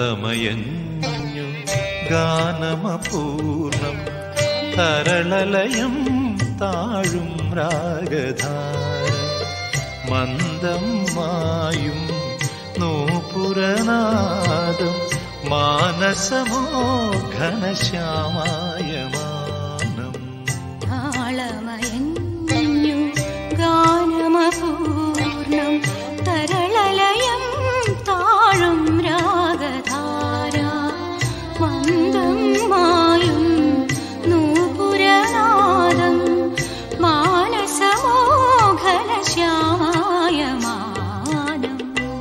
താളമയഞ്ഞു ഗാനമപൂർണം തരളലയം താഴും രാഗധാര മന്ദം മായും നൂപുരനാദം മാനസമോ ഘനശ്യാമായ മാനം താളമയഞ്ഞു ഗാനമപൂർണം തരളലയം താഴും രാഗധാര മന്ദം മായും നൂപുരനാദം മാനസമോഘനശ്യാമായ മാനം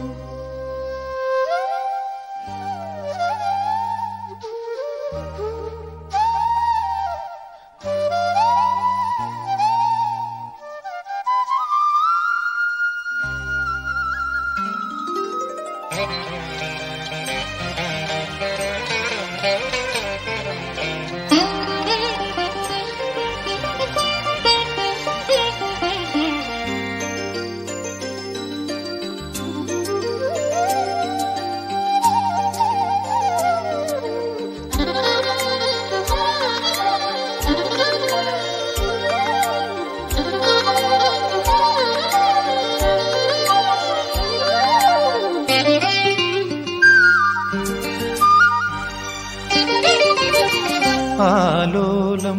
ആലോലം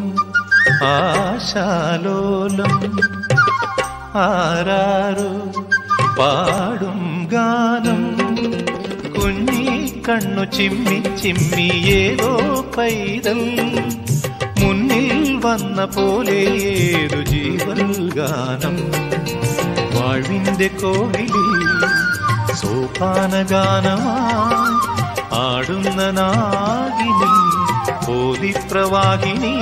ആശാലോലം ആരാരോ പാടും ഗാനം കുഞ്ഞി കണ്ണു ചിമ്മി ചിമ്മി ഏതോ പൈതൽ മുന്നിൽ വന്ന പോലെ ഏതു ജീവൽ ഗാനം വാഴ്വിന്റെ കോവിലിൽ സോപാന ഗാനമായി ആടുന്ന നാഗിനി പോലിപ്രവാഹിനി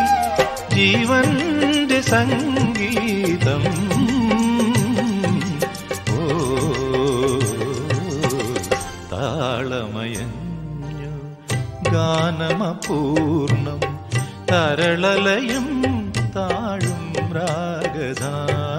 ജീവന്റെ സംഗീതം ഓ താളമയഞ്ഞു ഗാനമപൂർണം തരളലയം താഴും രാഗധാര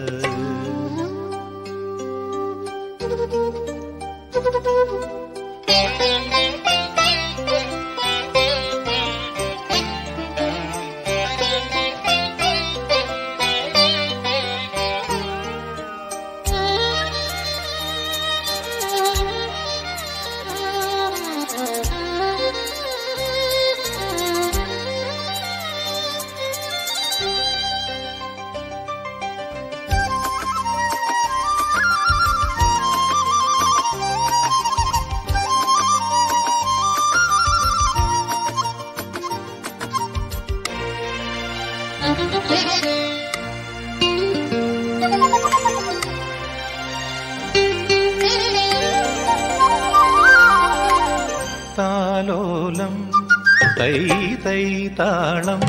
താലോലം തൈ തൈ താളം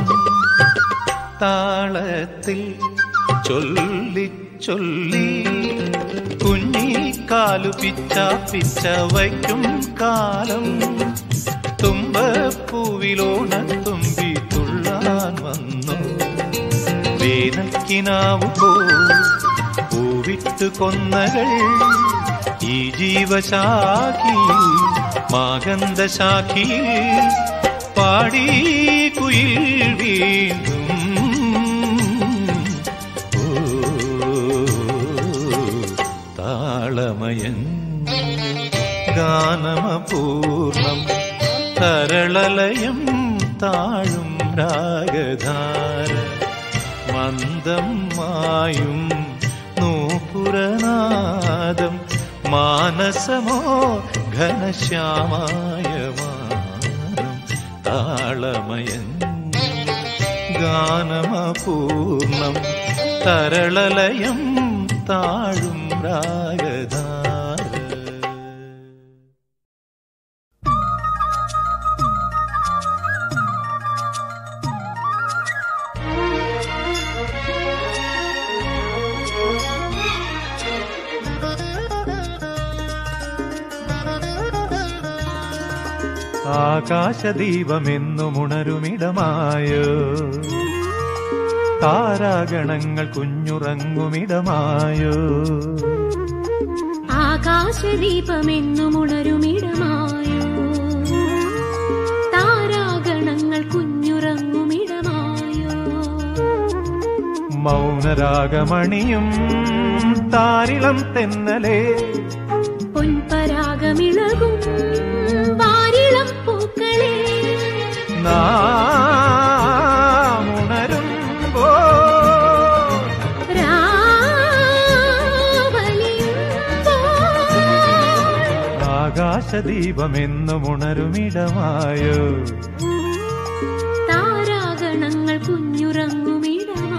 താളത്തിൽ ചൊല്ലി ചൊല്ലി കുഞ്ഞിക്കാലു പിച്ച പിച്ച വയ്ക്കും കാലം തുമ്പപ്പൂവിലോണ തുമ്പി തുള്ളാൻ വന്നു വേനൽക്കിനാവു പോ പൂവിട്ടു കൊന്നകൾ ഈ ജീവശാഖിയിൽ മാഗന്ധശാഖിയിൽ പാടി കുയിൽ വീണ്ടും ഓ താളമയൻ ഗാനമപൂർണം തരളലയം താഴും രാഗധാര മന്ദം മായും നൂപുരനാദം മാനസമോ ഘനശ്യാമായ മാനം താളമയൻ ഗാനമപൂർണം തരളലയം താഴും രാഗധാര ആകാശദീപമെന്നുമുണരുമിടമായോ താരാഗണങ്ങൾ കുഞ്ഞുറങ്ങുമിടമായോ ആകാശദീപമെന്നും ഉണരുമിടമായോ മൗനരാഗമണിയും താരിളം തെന്നലേ പൊൻപരാഗമിളകും വാരിളം പൂക്കളെ നാം ഉണരുമ്പോ രാവലിയുമ്പോൾ ആകാശദീപമെന്നും ഉണരുമിടമായോ താരാഗണങ്ങൾ കുഞ്ഞുറങ്ങുമിടമായോ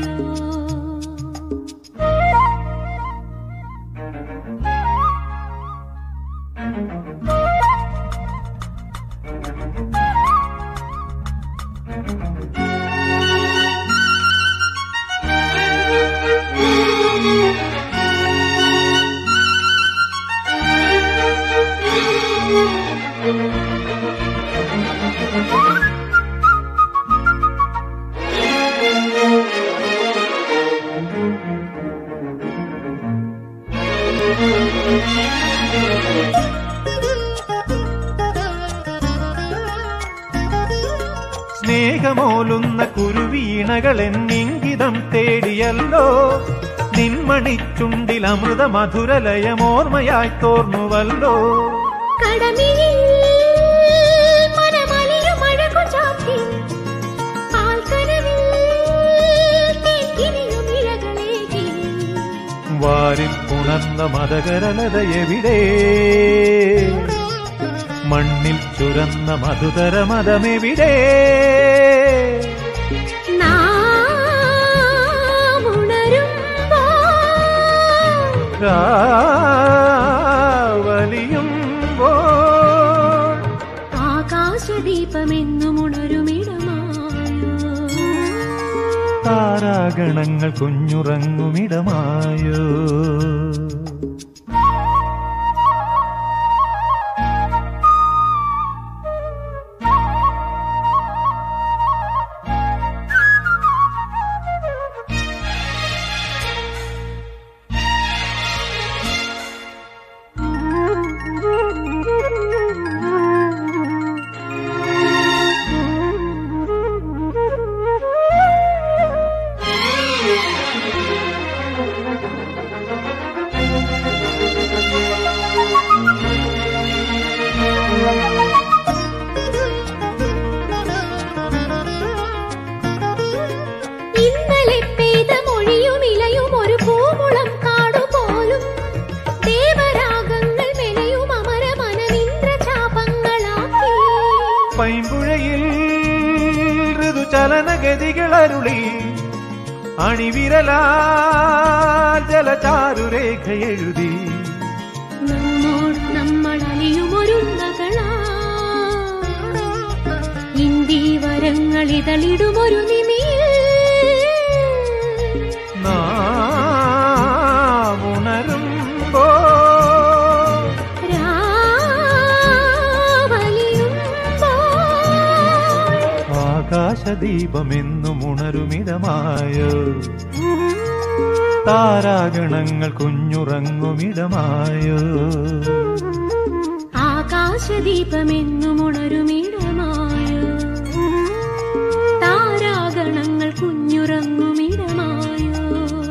സ്നേഹമോലുന്ന കുരുവീണകൾ എന്നിംഗിതം തേടിയല്ലോ നിൻമണിച്ചുണ്ടിൽ അമൃത മധുരലയമോർമ്മയായി തോർന്നുവല്ലോ കടമിഴിൽ മനമലിയും അഴകു ചാർത്തി ആൽക്കനവിൽ തേക്കിനിയും ഇഴകളേകി വാരിൽ പുണർന്ന മതകരലത എവിടെ മണ്ണിൽ ചുരന്ന മധുതര മതമെവിടെ നാം ഉണരുമ്പോൾ കാവലിയുമ്പോൾ ആകാശദീപമെന്നും ഉണരുമിടമായോ താരാഗണങ്ങൾ കുഞ്ഞുറങ്ങുമിടമായോ ഇന്നലെ പെയ്ത മൊഴിയും ഇലയും ഒരു പൂമുളം കാടുപോലും ദേവരാഗങ്ങൾ മെനയും അമരമനമിന്ദ്രചാപങ്ങളാക്കി പൈമ്പുഴയിൽ ഋതുചലനഗതികളരുളി അണിവിരലാ ജലചാരുരേഖ എഴുതി നമ്മോട് നമ്മൾ അലിയുമൊരുങ്ങകളാ ഇന്ദീവരങ്ങൾ ഇതളിടുമൊരു നിമിയിൽ നാം ഉണരുമ്പോ രാവലിയുമ്പോൾ ആകാശദീപമെന്നും ഉണരുമിടമായോ താരാഗണങ്ങൾ കുഞ്ഞുറങ്ങുമിടമായോ ആകാശദീപമെന്നും ഉണരുമിടമായോ താരാഗണങ്ങൾ കുഞ്ഞുറങ്ങുമിടമായോ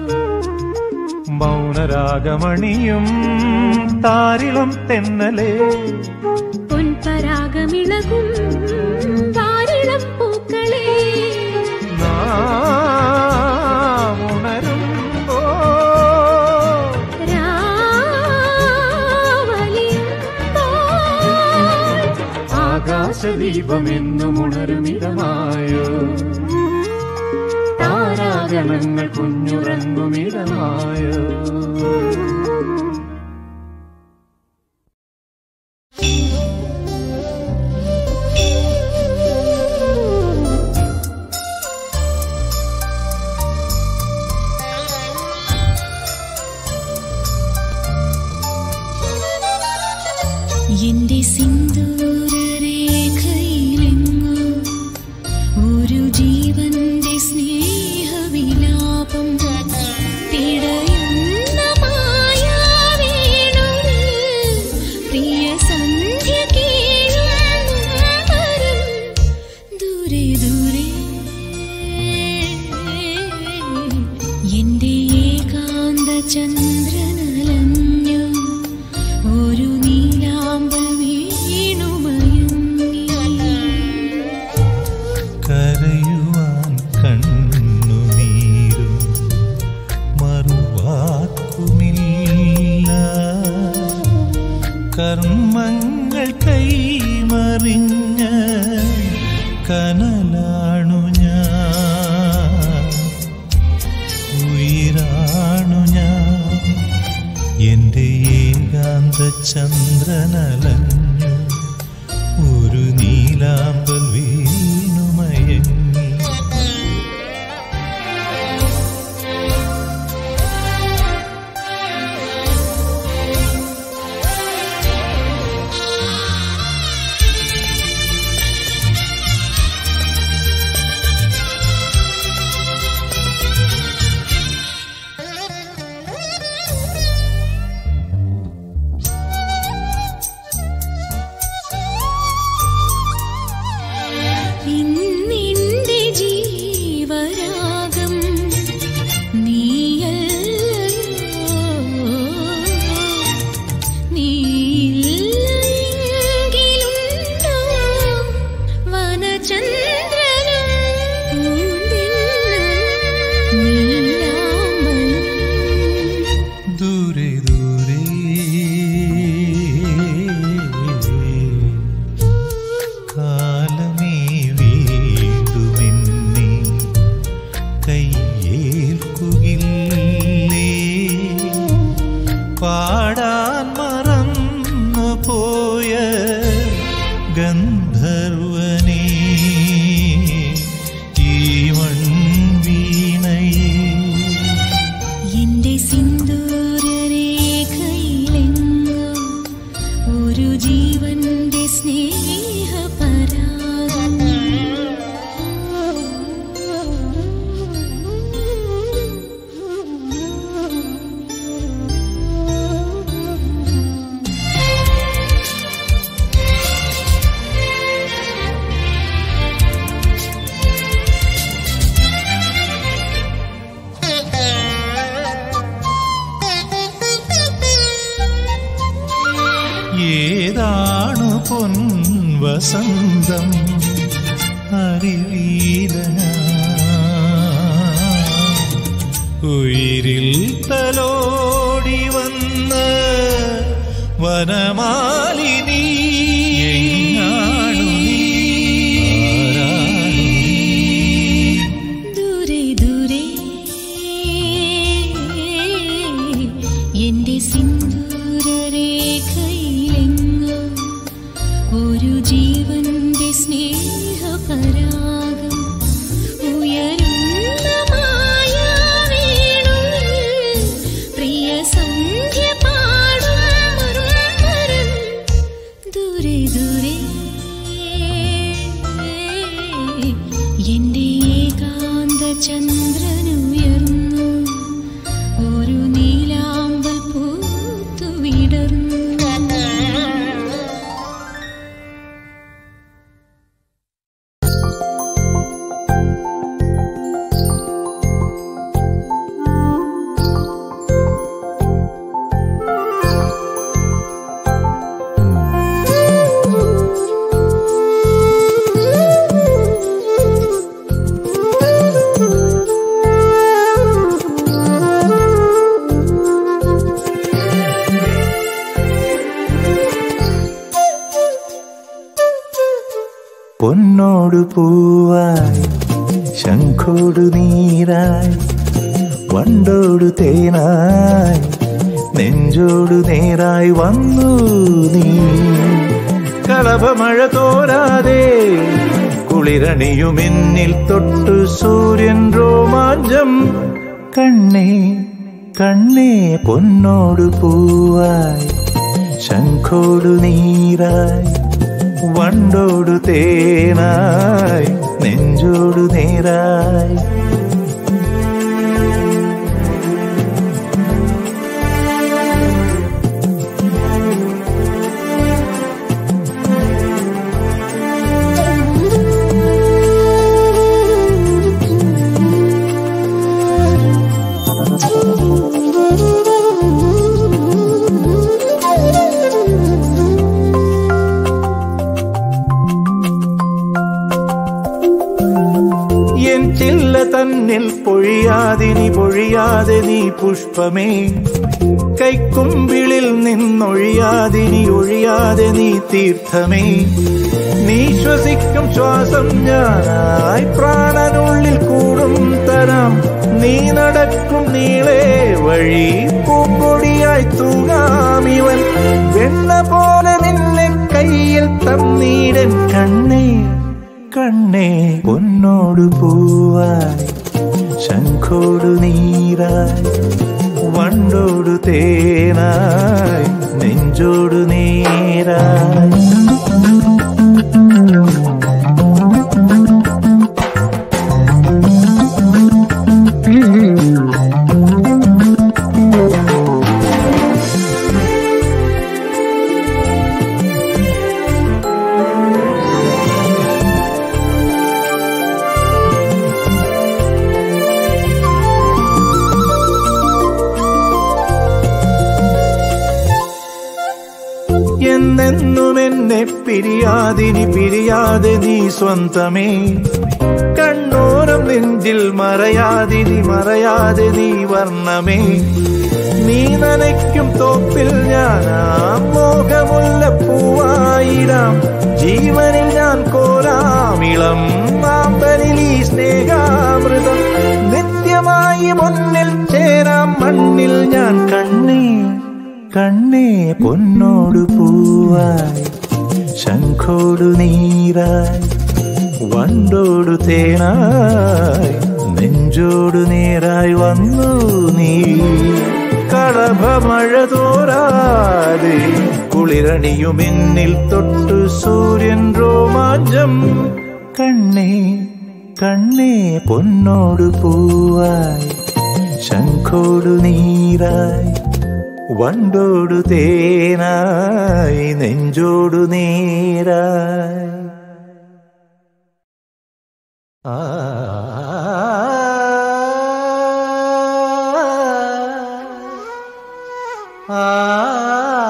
മൗനരാഗമണിയും താരിളം തെന്നലേ പൊൻപരാഗമിളകും വാരിളം പൂക്കളെ നാം ഉണരുമ്പോ രാവലിയുമ്പോൾ ആകാശദീപമെന്നും ഉണരുമിടമായോ താരാഗണങ്ങൾ കുഞ്ഞുറങ്ങുമിടമായോ എന്റെ സിന്ദൂരരേഖയിലെങ്ങോ ഒരു ജീവന്റെ സ്നേഹവിലാപം തിടയുന്ന മായാവേണുവിൽ പ്രിയ സന്ധ്യ കേഴും ദൂരെ ദൂരെ കർമ്മങ്ങൾ കൈമറിഞ്ഞ കനലാണു ഞാൻ ഉയിരാണു ഞാൻ എന്റെ ഏകാന്ത ചന്ദ്രനലഞ്ഞു ഒരു നീലാമ്പൽ വീണുമയങ്ങി ഇന്നെന്റെ ജീവരാഗം നീയല്ലോ നീയില്ലെങ്കിലുണ്ടോ വനചന്ദ്രനും നീലാമലും ദൂരെ ദൂരെ കാലമേ വീണ്ടുമെന്നെ കയ്യേൽക്കുകില്ലേ പാടാൻ മറന്നു പോയ ഗന്ധർവനേ ഈ മൺവീണയേ എന്റെ സിന്ദൂരരേഖയിലെങ്ങോ ഒരു ജീവന്റെ സ്നേഹപരാഗം ഏതാണു പൊൻവസന്തം അറിവീല ഉയിരിൽ തലോടി വന്ന വനമാലിനി എങ്ങാണു നീ? ആരാണു നീ? ദൂരെ ദൂരെ എന്റെ സിന്ദൂരരേഖയിലെങ്ങോ ഒരു ജീവന്റെ സ്നേഹപരാഗം ഉയരുന്ന മായാവേണുവിൽ പ്രിയ സന്ധ്യ പാടും മറുമരം ദൂരെ ദൂരെ എന്റെ ഏകാന്ത ചന്ദ്രനുയർന്നു ഒരു നീലാമ്പൽ പൂത്തു വിടർന്നു പൊന്നോടു പൂവായി ശംഖോടു നീരായി വണ്ടോടു തേനായി നെഞ്ചോടു നേരായി വന്നു നീ കളഭമഴ തോരാതെ കുളിരണിയുമെന്നിൽ തൊട്ടു സൂര്യൻ രോമാഞ്ചം കണ്ണേ കണ്ണേ പൊന്നോടു പൂവായി ശംഖോടു നീരായി വണ്ടോടു തേനായി നെഞ്ചോടു നേരായി എൻ ചില്ല തന്നിൽ പൊഴിയാതിനി പൊഴിയാതെ നീ പുഷ്പമേ കൈക്കുമ്പിളിൽ നിന്നൊഴിയാതിനി ഒഴിയാ പൊഴിയാതെ നീ തീർത്ഥമേ നീ ശ്വസിക്കും ശ്വാസം ഞാനായി പ്രാണനുള്ളിൽ കൂടും തരാം നീ നടക്കും നീളേ വഴി പൂമ്പൊടിയായി തൂകാമിവൻ വെണ്ണ പോലെ നിന്നെ കയ്യിൽ തന്നീടൻ കണ്ണേ കണ്ണേ പൊന്നോട് പൂവായി ശംഖോടു നീരായി വണ്ടോടു തേനായി നെഞ്ചോടു നേരായി എന്നെന്നും എന്നെ പിരിയാതിനി പിരിയാതെ നീ സ്വന്തമേ കണ്ണോരം നെഞ്ചിൽ മറയാതിനി മറയാതെ നീ വർണ്ണമേ നീ നനയ്ക്കും തോപ്പിൽ ഞാനാം മോഹമുള്ള പൂവായിടാം ജീവനിൽ ഞാൻ കോരാമിളം മാമ്പലിൽ ഈ സ്നേഹാമൃതം നിത്യമായി മുന്നിൽ ചേരാം മണ്ണിൽ ഞാൻ കണ്ണേ കണ്ണേ പൊന്നോടു പൂവായി ശംഖോടു നീരായി വണ്ടോടു തേനായി നെഞ്ചോടു നേരായി വന്നു നീ കളഭമഴ തോരാതെ കുളിരണിയുമെന്നിൽ തൊട്ടു സൂര്യൻ രോമാഞ്ചം കണ്ണേ കണ്ണേ പൊന്നോടു പൂവായി ശംഖോടു നീരായി വണ്ടോടു തേനായി നെഞ്ചോടു നേരായി ആ ആ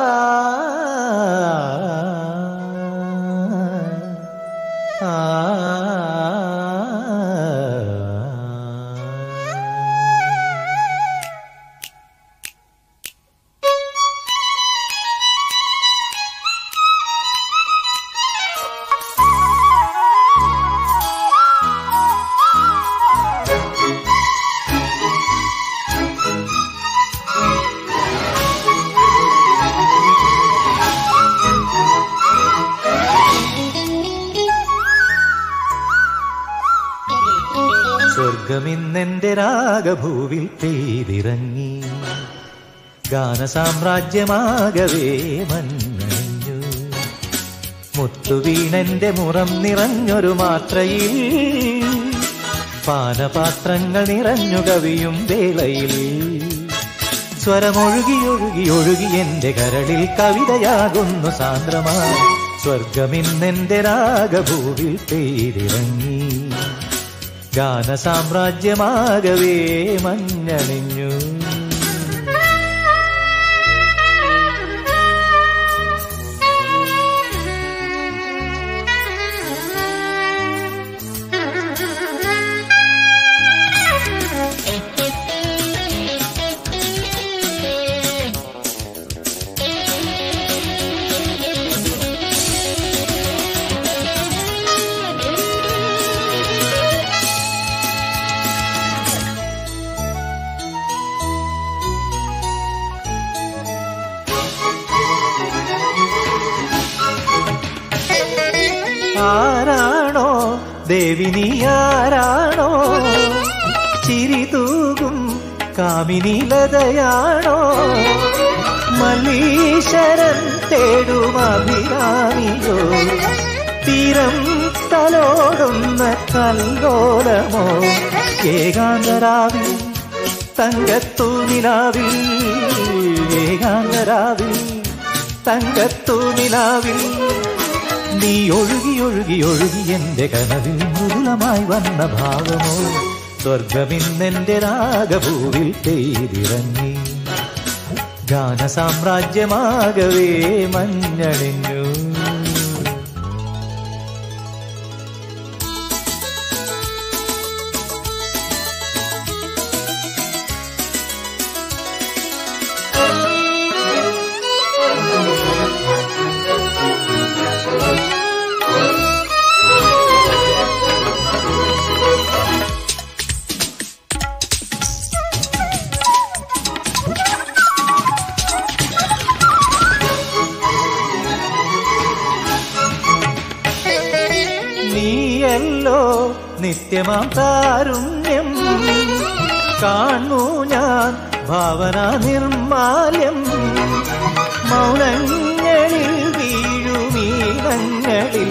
സ്വർഗമിന്നെന്റെ രാഗഭൂവിൽ പെയ്തിറങ്ങി ഗാനസാമ്രാജ്യമാകവേ മഞ്ഞണിഞ്ഞു മുത്തുവീണന്റെ മുറം നിറഞ്ഞൊരു മാത്രയിൽ പാനപാത്രങ്ങൾ നിറഞ്ഞു കവിയും വേളയിൽ സ്വരമൊഴുകി ഒഴുകി ഒഴുകി എന്റെ കരളിൽ കവിതയാകുന്നു സാന്ദ്രമായി സ്വർഗമിന്നെന്റെ രാഗഭൂവിൽ പെയ്തിറങ്ങി ഗാനസാമ്രാജ്യമാകവേ മഞ്ഞണിഞ്ഞു ആരാണോ ദേവി നീ ആരാണോ ചിരി തൂകും കാമിനിലതയാണോ മല്ലീശ്വരൻ തേടും അഭിരാമിയോ തീരം തലോടുന്ന കല്ലോലമോ ഏകാന്തരാവിൽ തങ്കത്തൂനിലാവിൽ ഏകാന്തരാവിൽ തങ്കത്തൂനിലാവിൽ നീ ഒഴുകി ഒഴുകി ഒഴുകി എന്റെ കനവിൽ മൃദുലമായി വന്ന ഭാവമോ സ്വർഗമിന്നെന്റെ രാഗഭൂവിൽ പെയ്തിറങ്ങി ഗാനസാമ്രാജ്യമാകവേ മഞ്ഞണിഞ്ഞു നിത്യമാം താരുണ്യം കാണൂ ഞാൻ ഭാവന നിർമാല്യം മൗനങ്ങളിൽ വീഴുമീനങ്ങളിൽ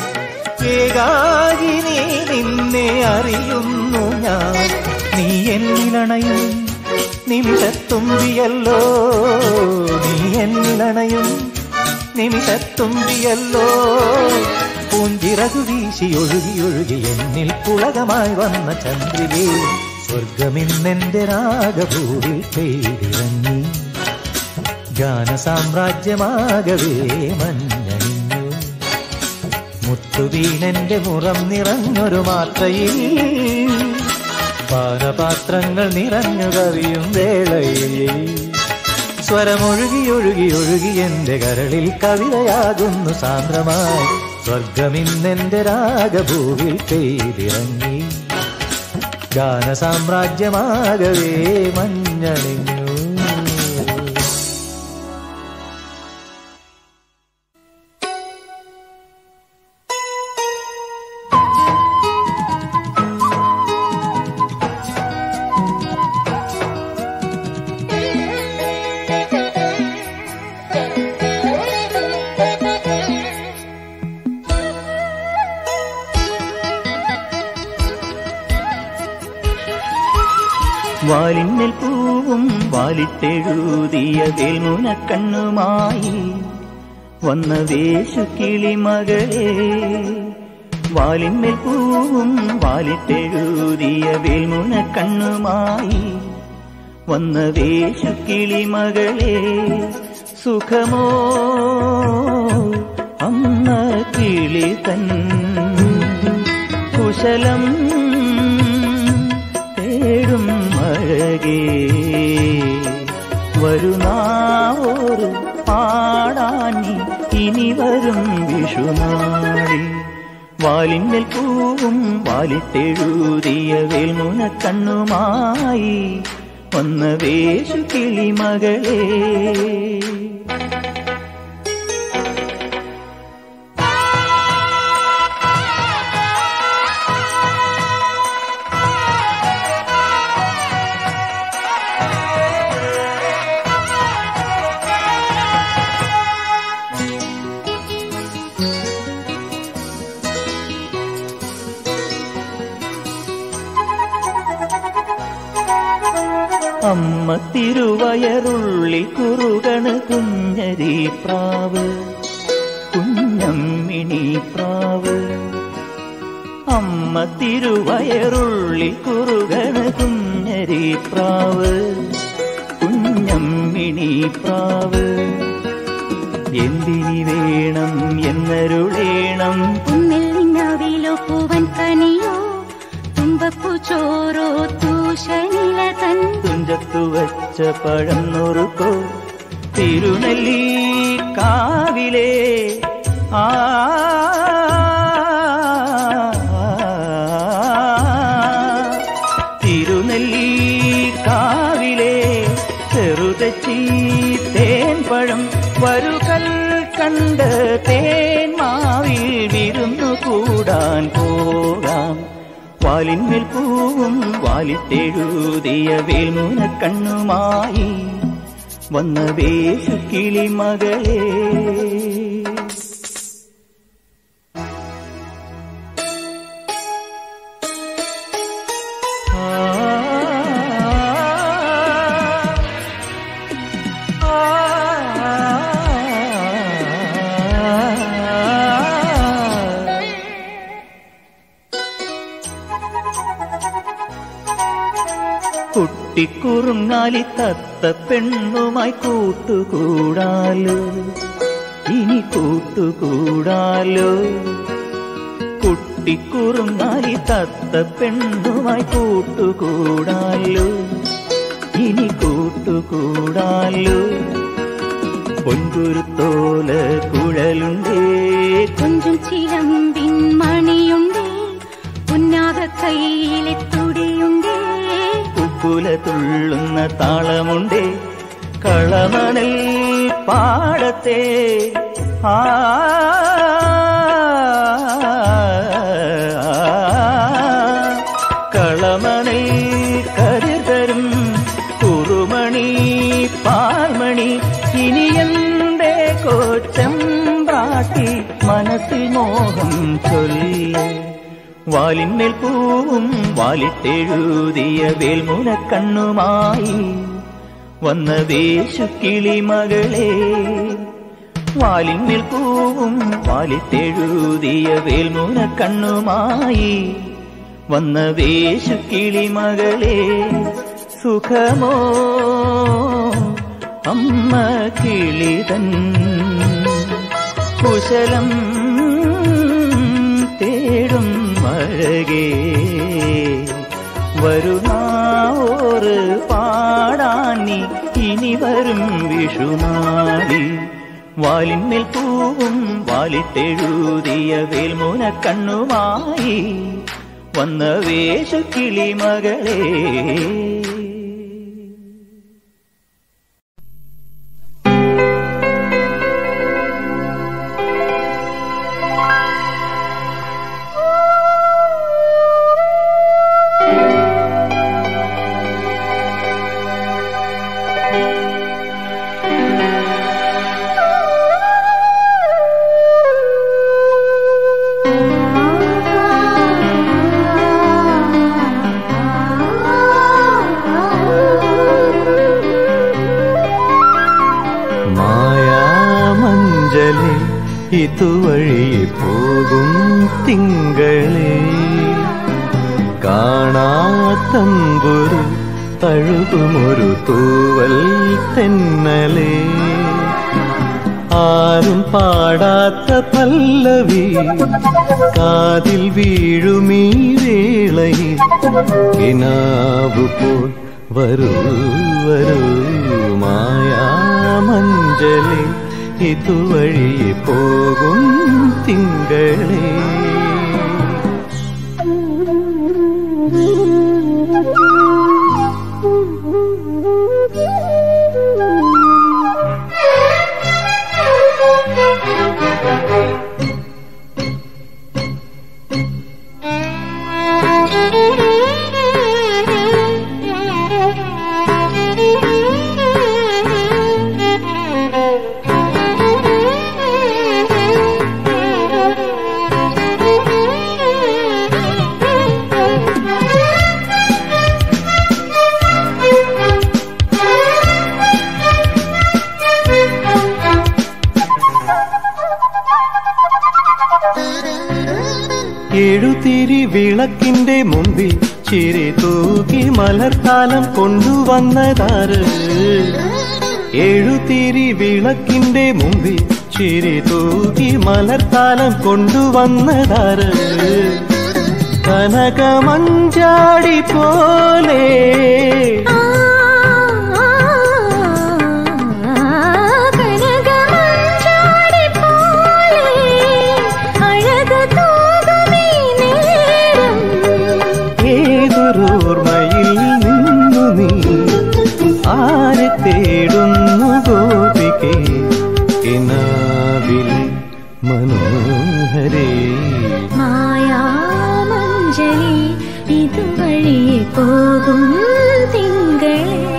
ഏകാകിനി നിന്നെ അറിയുന്നു ഞാൻ നീ എന്നിലണയും നിമിഷത്തുമ്പിയല്ലോ നീ എന്നിലണയും നിമിഷത്തുമ്പിയല്ലോ പൂഞ്ചിറകു വീശി ഒഴുകി ഒഴുകി എന്നിൽ പുളകമായി വന്ന ചന്ദ്രികേ സ്വർഗമിന്നെന്റെ രാഗഭൂവിൽ പെയ്തിറങ്ങി ഗാനസാമ്രാജ്യമാകവേ മഞ്ഞണിഞ്ഞു മുത്തുവീണന്റെ മുറം നിറഞ്ഞൊരു മാത്രയിൽ പാനപാത്രങ്ങൾ നിറഞ്ഞു കവിയും വേളയിൽ സ്വരമൊഴുകി ഒഴുകി ഒഴുകി എന്റെ കരളിൽ കവിതയാകുന്നു സാന്ദ്രമായി സ്വർഗമിന്നെന്റെ രാഗഭൂവിൽ പെയ്തിറങ്ങി ഗാനസാമ്രാജ്യമാകവേ മഞ്ഞണിഞ്ഞു വാലിന്മേൽ പൂവും വാലിട്ടെഴുതിയ വേൽമുനക്കണ്ണുമായി വന്ന വേശു കിളിമകളെ വാലിന്മേൽ പൂവും വാലിട്ടെഴുതിയ വേൽമുനക്കണ്ണുമായി വന്ന വേശു കിളിമകളെ സുഖമോ അമ്മ കിളി തൻ കുശലം തേടും അഴകേ വരുന്നാവോറ് പാടാനി ഇനി വരും വിഷുനാളി വാലിന്മേൽ പൂവും വാലിട്ടെഴുതിയ വേൽമുന കണ്ണുമായി വന്ന വേശു കിളിമകളേ അമ്മ തിരുവയറുള്ളിൽ കുറുകണ് കുഞ്ഞരി പ്രാവ് കുഞ്ഞമ്മിണി പ്രാവ് അമ്മ തിരുവയറുള്ളിൽ കുറുകണ് കുഞ്ഞരി പ്രാവ് കുഞ്ഞമ്മിണി പ്രാവ് എന്തിനി വേണം എന്നരുളേണം ഉമ്മിൽ നിന്നാവിലോ പൂവൻ കനിയോ തുമ്പപ്പൂ ചോറോ തൂഷനില തൻ തുഞ്ചത്തു വച്ച പഴം നുറുക്കോ തിരുനെല്ലി കാവിലെ ആ തിരുനെല്ലി കാവിലെ ചെറുതച്ചി തേൻ പഴം വരുകൽ കണ്ട് തേൻ മാവിൽ വിരുന്നു കൂടാൻ പോകാം വാലിന്മേൽ പൂവും വാലിട്ടെഴുതിയ വേൽമുന കണ്ണുമായി വന്ന വേഷു കിളിമകളേ കുട്ടിക്കുറുങ്ങാലി തത്ത പെണ്ണുമായി കൂട്ടുകൂടാലോ ഇനി കൂട്ടുകൂടാലോ കുട്ടിക്കുറുങ്ങാലി തത്ത പെണ്ണുമായി കൂട്ടുകൂടാലോ ഇനി കൂട്ടുകൂടാലോ പൊൻകുരുത്തോല കുഴലുണ്ടേ കൊഞ്ചും ചിലമ്പിൻ മണിയുണ്ടേ ഉന്നാത കയ്യിലെ തുടിയുണ്ടേ കുക്കുല തുള്ളുന്ന താളമുണ്ടേ കളമണൽ പാടത്തെ ആ ഇനി എന്റെ കോച്ചമ്പ്രാട്ടി മനസ്സിൽ മോഹം ചൊല്ല് വാലിന്മേൽ പൂവും വാലിട്ടെഴുതിയ വേൽമുന കണ്ണുമായി വന്ന വേശുക്കിളി മകളെ വാലിന്മേൽ പൂവും വാലിട്ടെഴുതിയ വേൽമുന കണ്ണുമായി വന്ന വേശുക്കിളി മകളെ സുഖമോ അമ്മ കിളിതൻ കുശലം തേടും മഴകേ വരുമാറ് പാടാനി ഇനി വരും വിഷുനാളി വാലിന്മേൽ പൂവും വാലിട്ടെഴുതിയ വേൽമൂന കണ്ണുമായി വന്ന വേഷക്കിളി മകളേ മായാമഞ്ജലി ഇതുവഴി പോകും തിങ്കളെ കാണാത്തമ്പുരു തഴുകുമൊരു തൂവൽ തെന്നലേ ആരും പാടാത്ത പല്ലവി കാതിൽ വീഴുമീ വേളയിൽ കിനാവ് പോൽ വരൂ വരൂ മായാമഞ്ജലി ഇതുവഴി പോകും തിങ്കളേ എഴുതിരി വിളക്കിന്റെ മുമ്പിൽ ചിരി തൂക്കി മലർക്കാലം കൊണ്ടുവന്നതാറ് എഴുതിരി വിളക്കിന്റെ മുമ്പിൽ ചിരി തൂക്കി മലർക്കാലം കൊണ്ടുവന്നതാറ് കനകമഞ്ചാടി പോലെ കനകമഞ്ചാടി പോലെ അഴകു തൂകുമീ നേരം ഏതൊരോർമ്മയിൽ നിന്നു നീ ആരെ തേടുന്നു ഗോപികെ കിനാവിൽ മനോഹരേ മായാമഞ്ജലി ഇതുവഴി പോകും തിങ്കളേ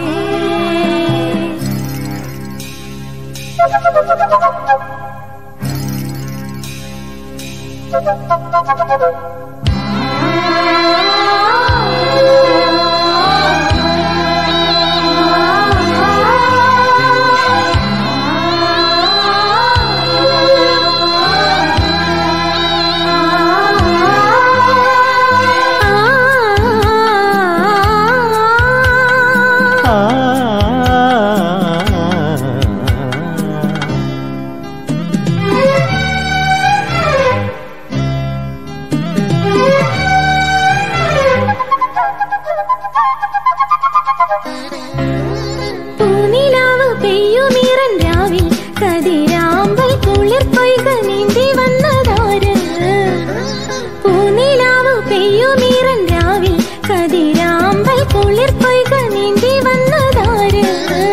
ആ പൂനിലാവ് പെയ്യുമീറൻ രാവിൽ കതിരാമ്പൽ കുളിർ പൊയ്ക നീന്തി വന്നതാര് പൂനിലാവ് പെയ്യുമീറൻ രാവിൽ കതിരാമ്പൽ കുളിർ പൊയ്ക നീന്തി വന്നതാര്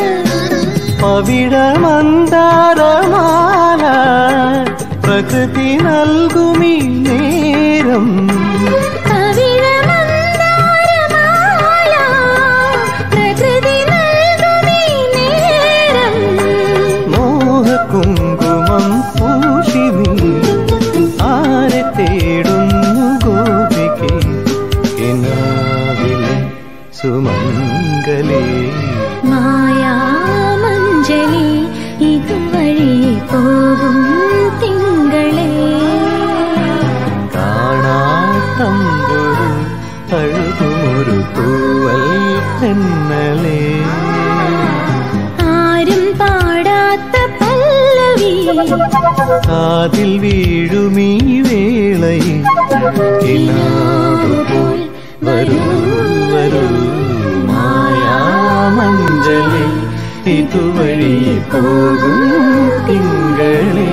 പവിഴമന്താരമാല പ്രകൃതി നൽകുമീ നേരം കവിഴമന്ദാരമാല പ്രകൃതി നൽകുമീ നേരം കാതിൽ വീഴുമീ വേളയിൽ കിനാവ് പോൽ വരൂ വരൂ മായാമഞ്ചലി ഇതുവഴി പോകും തിങ്കളേ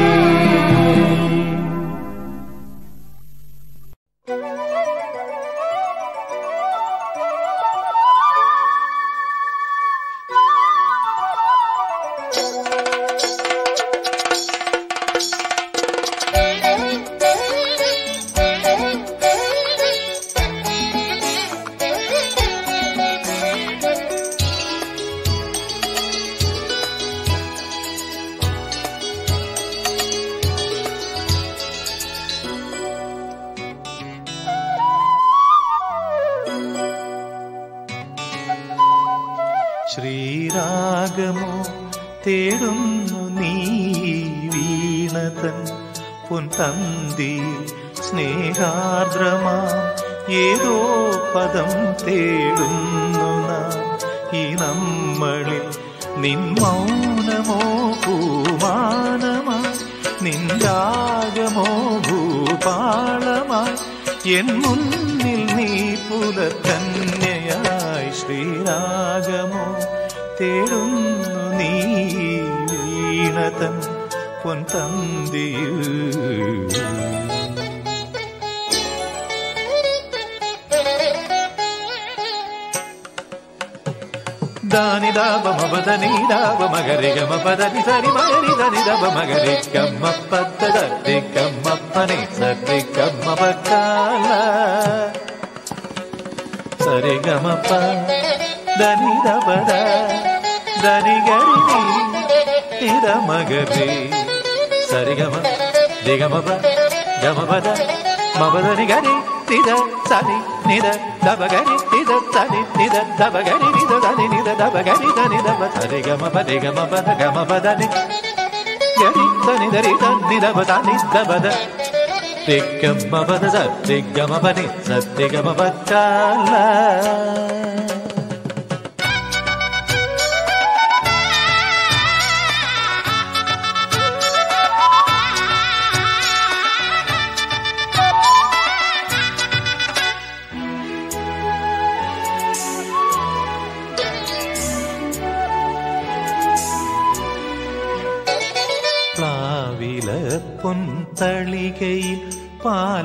ശ്രീരാഗമോ തേടുന്നു നീ വീണതൻ പൊൻതന്തിയിൽ സ്നേഹാർദ്രമാം ഏതോ പദം തേടുന്നു നാം ഈ നമ്മളിൽ നിൻ മൗനമോ പൂമാനമായി നിൻ രാഗമോ ഭൂപാളമായി എൻ മുന്നിൽ നീ പുലക്കന്യയായി ശ്രീരാഗമോ തേടുന്നു നീ വീണതൻ പൊൻതന്തിയിൽ దాని దాబ మబదని దాబ మగరి గమ పదని సరి మగరి దని దబ మగరి గమ్మ పద్దరి గమ్మ పని సరి గమ్మ పక్కాల సరి గమ ప దని దబద దని గరి ఇద మగరి సరి గమ దిగమ ప గమ పద మబదని గరి నిద సని నిద దబగరి నిద సని నిద దబగరి నిద దని నిద దబగరి దని దబ సరి గమ పది గమ పద గమ పదని గరి దని దరి దని దబ దని దబద తిగ్గమ పద సత్తిగమ పని సత్తిగమ పచ్చాల പ്ലാവില പൊൻതളികയിൽ പാൽ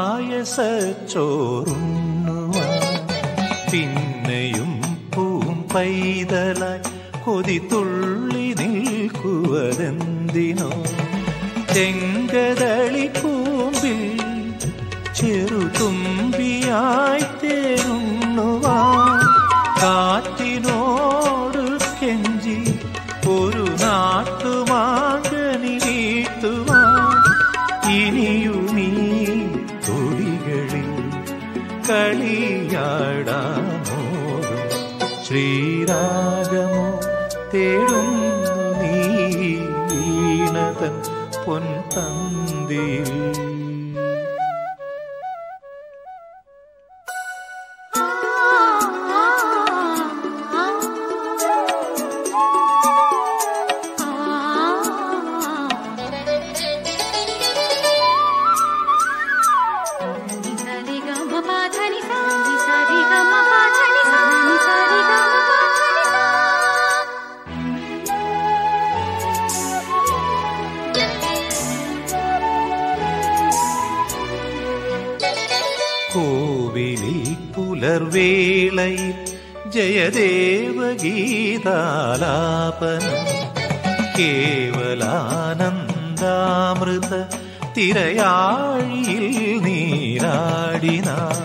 പായസച്ചോറുണ്ണുവാൻ പിന്നെയും പൂം പൈതലായി കൊതി തുള്ളി നിൽക്കുവതെന്തിനോ ചെങ്കതളി കൂമ്പിൽ ചെറുതുമ്പിയായി തേരുണ്ണുവാൻ കാറ്റിനോട് കെഞ്ചി ഒരു നാട്ടുമാകനി വീട്ടുവാൻ ഇനിയുമീ തൊടികളിൽ കളിയാടാമോറും ശ്രീരാഗമോ തേടുന്നു നീ വീണതൻ പൊൻതന്തിയിൽ കോവിലിൽ പുലർവേളയിൽ ജയദേവഗീതാലാപനം കേവലാനന്ദാമൃത തിരയാഴിയിൽ നീരാടിന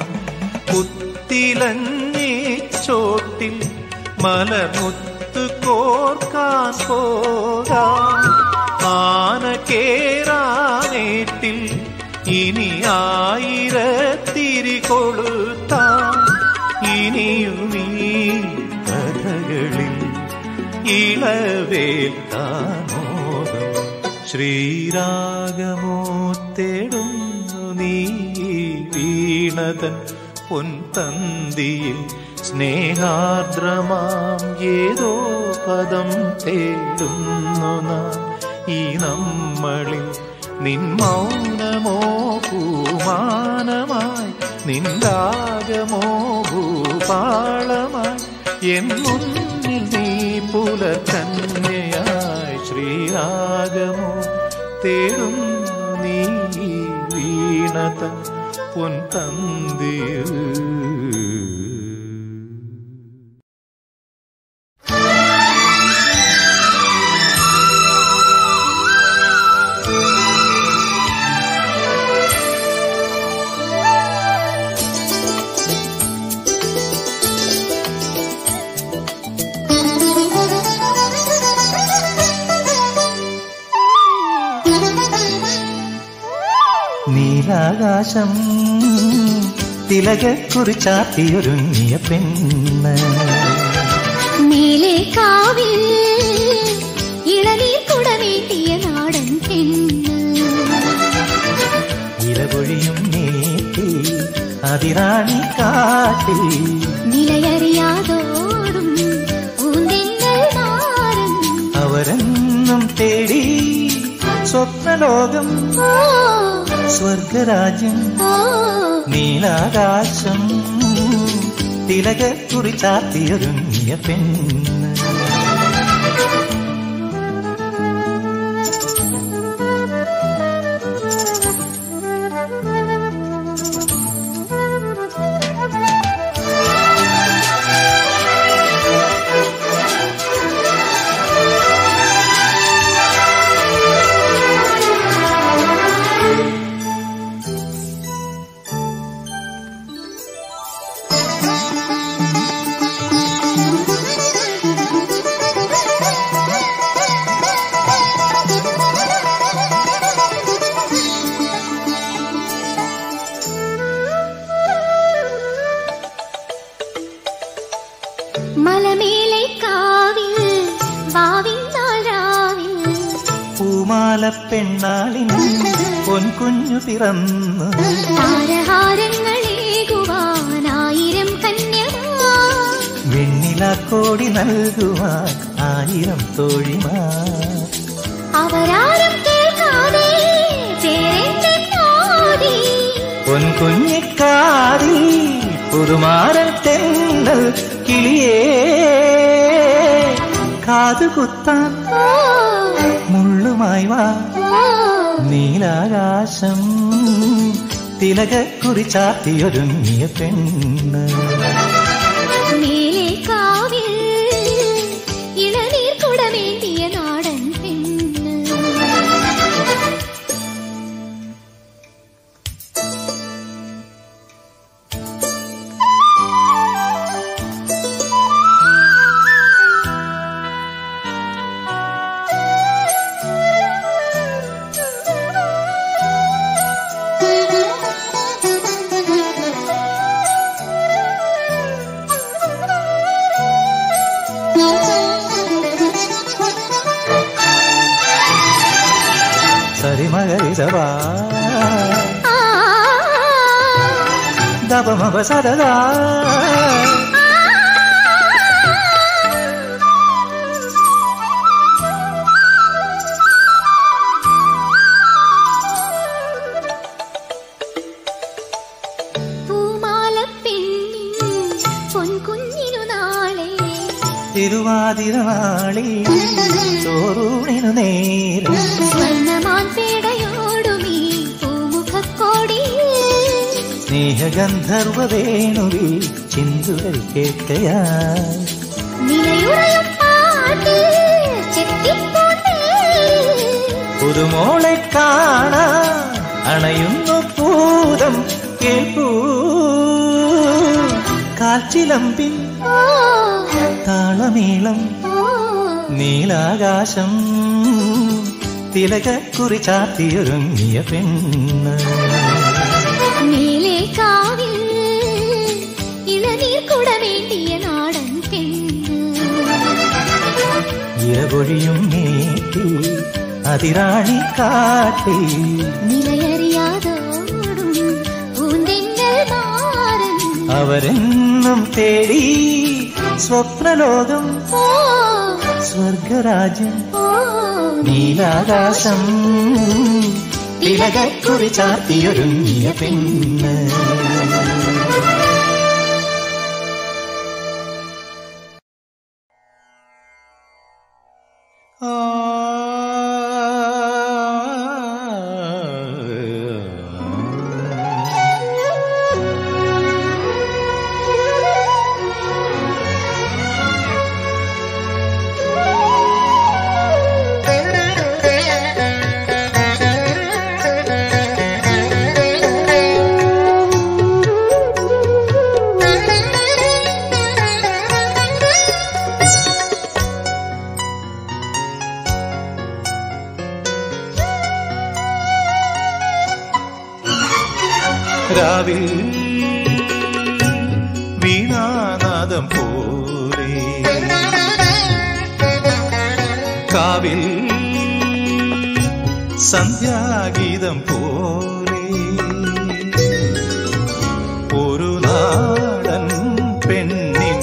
പുത്തിലഞ്ഞി ചോട്ടിൽ മലമുത്ത് കോർക്കാൻ പോകാം ആന കേറാനേട്ടിൽ ഇനി ആയിരത്തിരി കൊളുത്താം ഇനിയുമീ കഥകളിൽ ഇളവേൽക്കാമോദം ശ്രീരാഗമോ തേടുന്നു നീ വീണതൻ പൊൻതന്തിയിൽ സ്നേഹാർദ്രമാം ഏതോ പദം തേടുന്നു നാം ഈ നമ്മളിൽ നിൻ മൗനമോ പൂമാനമായി നിന്ദാകമോ ഭൂപാളമായി എൻ മുന്നിൽ നീ പുലകന്യയായി ശ്രീരാഗമോ തേടുന്നു നീ ഈ വീണത പൊൻതന്തിയിൽ നീലാകാശം തിലകക്കുറിച്ചാത്തിയൊരുങ്ങിയ പെണ്ണ് മേലെ കാവിൽ ഇളനീർ കുടമേറ്റിയ നാടൻ പെണ്ണ് ഇലപൊഴിയും നീട്ടി അതിറാണി കാട്ടി നിലയറിയാതോടും പൂന്തെന്നൽ നാരം അവരെന്നും തേടി സ്വപ്നലോകം ഓ സ്വർഗരാജ്യം ഓ നീലാകാശം തിലകക്കുറിച്ചാത്തിയൊരുങ്ങിയ പെണ്ണ് മലമേലെ കാവിൽ വാവിന്നാൾ രാവിൽ പൂമാല പെണ്ണാളിൻ പൊൻകുഞ്ഞു പിറന്നു താരഹാരങ്ങളേകുവാനായിരം കന്യമാ വെണ്ണിലാക്കോടി നൽകുവാൻ ആയിരം തോഴിമാർ അവരാരും കേൾക്കാതെ പേരെന്തെന്നോതി പൊൻകുഞ്ഞിക്കാരി പുതുമാരൻ തെന്നൽ കിളിയേ കാതുകുത്താൻ ഓ മുള്ളുമായി വാ ഓ നീലാകാശം തിലകക്കുറിച്ചാത്തിയൊരുങ്ങിയ പെണ്ണ് മേലെ കാവിൽ ഇളനീർ കുടമേന്തിയ നാടൻ പെണ്ണ് സരിമകരി സവാ ആ ദപമപ സദാ പൂമാല പെണ്ണിൻ പൊൻകുഞ്ഞിനു നാളെ തിരുവാതിര നാളി ചോറൂണിനു നേരം സ്വർണ്ണമാൻ പേടയോടുമീ പൂമുഖക്കോടി സ്നേഹഗന്ധർവ വേണുവി ചിന്തുകൾ കേൾക്കയായി നിലയുറയും പാട്ട് ചെത്തിപ്പോട്ടേ പുതുമോളെ കാണാൻ അണയുന്നു പൂതം കേൾപ്പൂ കാൽച്ചിലമ്പിൻ ഓ താളമേളം ഓ നീലാകാശം തിലകക്കുറി ചാത്തിയൊരുങ്ങിയ പെണ്ണ് മേലെ കാവിൽ ഇളനീർ കുടമേന്തിയ നാടൻ പെണ്ണ് ഇരപൊഴിയും നീട്ടി അതിറാണി കാട്ടി നിലയറിയാതോടും പൂന്തെന്നൽ മാറൻ അവരെന്നും തേടി സ്വപ്നലോകം ഓ സ്വർഗരാജ്യം ഓ നീലാകാശം തിലകക്കുറി ചാർത്തിയൊരുങ്ങിയ പെണ്ണ് രാവിൽ വീണാനാദം പോലെ കാവിൽ സന്ധ്യാഗീതം പോലെ ഒരു നാടൻ പെണ്ണിൻ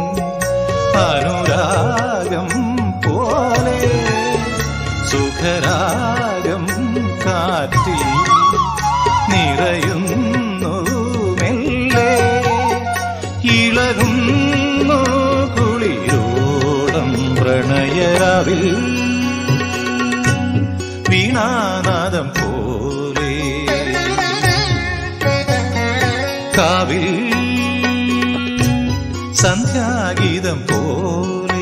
അനുരാഗം പോലെ സുഖരാഗം കാറ്റിൽ നിറയുന്നു മെല്ലെ ഇളകുന്നു കുളിരോടം പ്രണയരാവിൽ വീണാനാദം പോലെ കാവിൽ സന്ധ്യാഗീതം പോലെ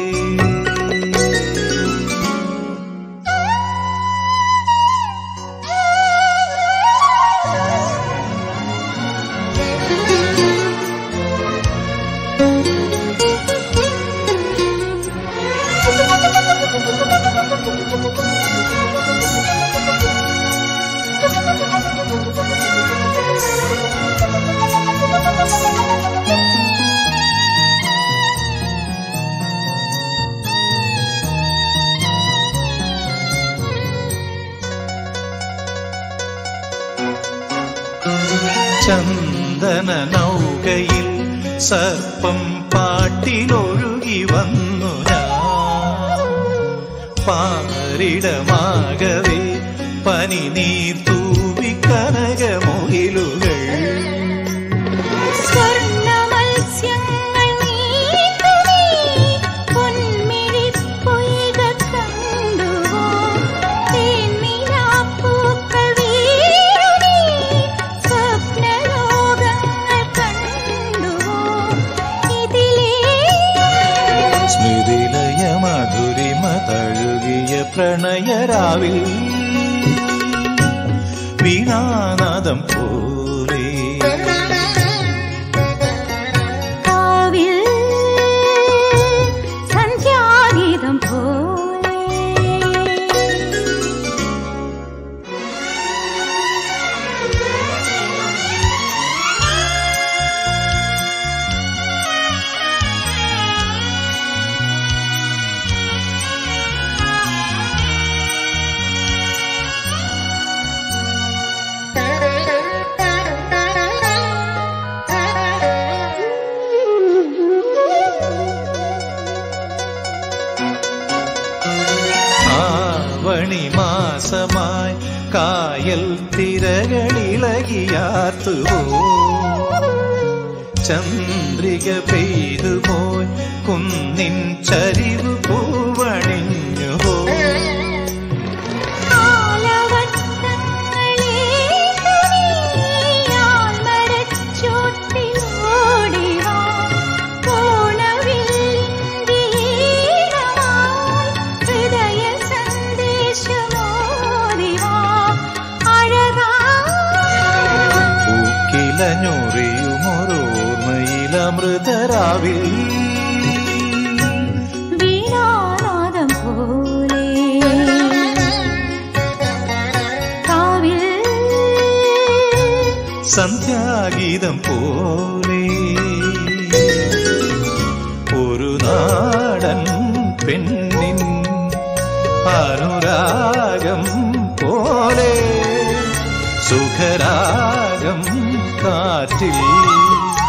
ചന്ദന നൗകയിൽ സർപ്പം പാട്ടിലൊഴുകി വന്നു ഞാൻ പാരിടമാകവേ പനി നീർ തൂവി കനകമുകിലുകൾ സ്വർണ്ണ മത്സ്യങ്ങൾ നീന്തുമീ പൊന്മിഴിപ്പൊയ്ക കണ്ടുവോ തേൻനിലാപ്പൂക്കൾ വീഴുമീ സ്വപ്നലോകങ്ങൾ കണ്ടുവോ ഇതിലേ സ്മൃതിലയ മധുരിമ തഴുകിയ പ്രണയരാവിൽ വീണാനാദം പോലെ കാവിൽ സന്ധ്യാഗീതം പോലെ ആവണി മാസമായി കായൽ തിരകളിളകിയാത്തുവോ ചന്ദ്രിക പെയ്തുപോയി കുന്നിൻ ചരിവ് പൂവണിഞ്ഞുവോ പൂക്കിലഞ്ഞൊറിയുമൊരോർമ്മയിലമൃതരാവിൽ വീണാനാദം പോലെ കാവിൽ സന്ധ്യാഗീതം പോലെ ഒരു നാടൻ പെണ്ണിൻ അനുരാഗം പോലെ സുഖരാഗം കാറ്റിൽ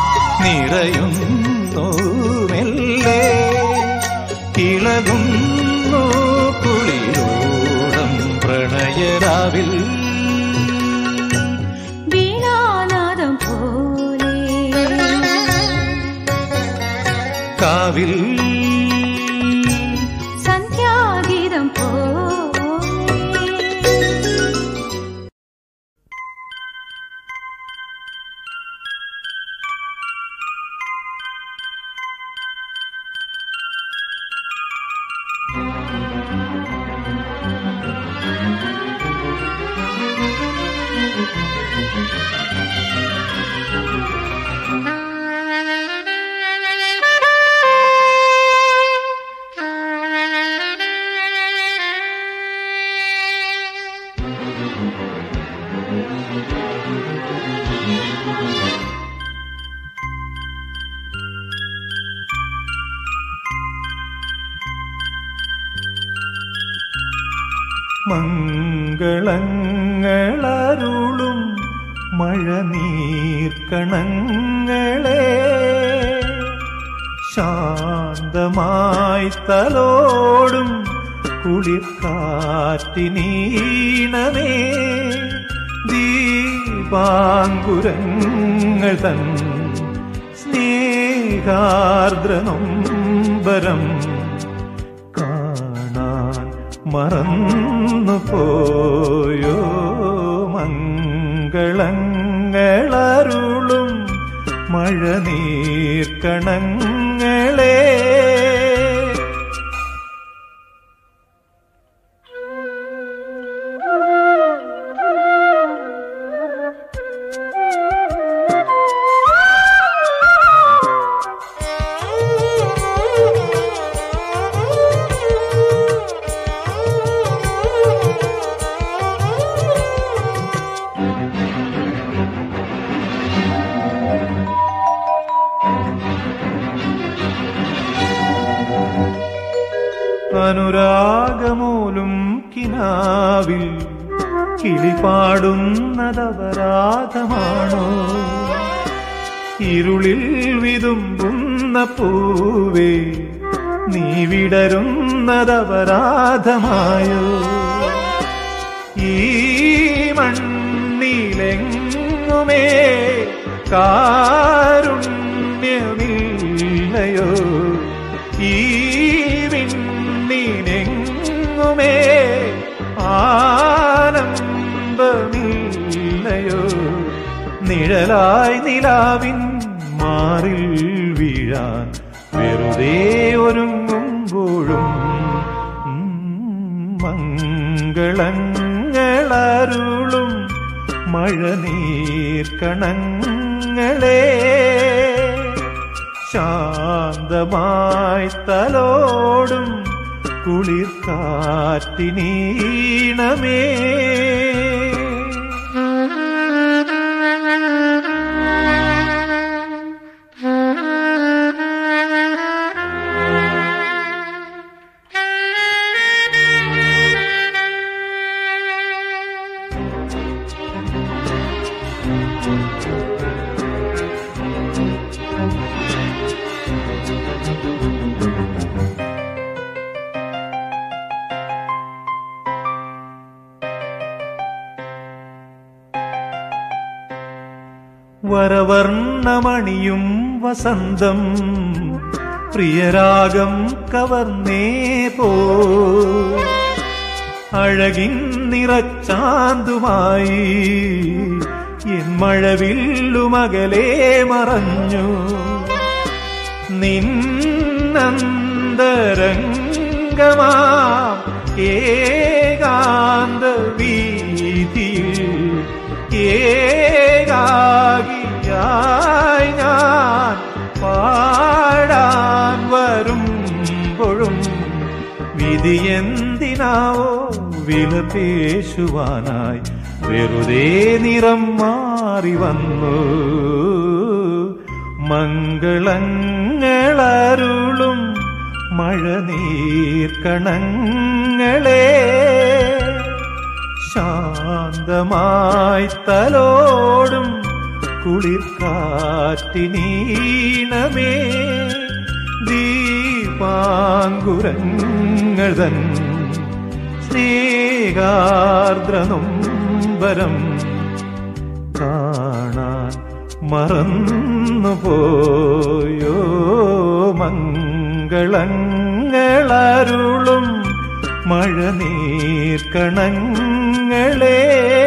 നിറയുന്നു മെല്ലെ ഇളകുന്നു കുളിരോളം പ്രണയരാവിൽ വീണാനാദം പോലെ കാവിൽ സന്ധ്യാഗീതം പോലെ മംഗളങ്ങളരുളും മഴനീർക്കണങ്ങളെ ശാന്തമായി തലോടും കുളിർക്കാറ്റിനീണമേ ദീപാങ്കുരങ്ങൾ തൻ സ്നേഹാർദ്രനൊമ്പരം കാണാൻ മറന്നു പോയോ മംഗളങ്ങളരുളും മഴനീർക്കണങ്ങളെ അനുരാഗമൂലും കിനാവിൽ കിളിപാടുന്നതപരാധമാണോ ഇരുളിൽ വിതുമ്പുന്ന പൂവേ നീ വിടരുന്നതപരാധമായോ ഈ മണ്ണിലെങ്ങുമേ കാരുണ്യമില്ലയോ ഈ വിണ്ണിനെങ്ങുമേ ആനന്ദമില്ലയോ നിഴലായി നിലാവിൻ മാറിൽ വീഴാൻ വെറുതെ ഒരുങ്ങുമ്പോഴും ഉം, മംഗളങ്ങളരുളും മഴനീർക്കണങ്ങളെ ശാന്തമായി തലോടും കുളിർക്കാറ്റിനീണമേ വരവർണ്ണമണിയും വസന്തം പ്രിയരാഗം കവർന്നേ പോ അഴകിൻ നിറച്ചാന്തുമായി എൻ മഴവില്ലുമകലേ മറഞ്ഞു നിന്നന്തരംഗമാ ഏകാന്ത വീതിയിൽ ഏകാകിയായി ഞാൻ പാടാൻ വരുമ്പോഴും വിധിയെന്തിനാവോ വിലപേശുവാനായി വെറുതെ നിറം മാറി വന്നു മംഗളങ്ങളരുളും മഴനീർക്കണങ്ങളെ ശാന്തമായി തലോടും കുളിർക്കാറ്റിനീണമേ ദീപാങ്കുരങ്ങൾ തൻ സ്നേഹാർദ്രനൊമ്പരം കാണാൻ മറന്നുപോയോ മംഗളങ്ങളരുളും മഴനീർക്കണങ്ങളേ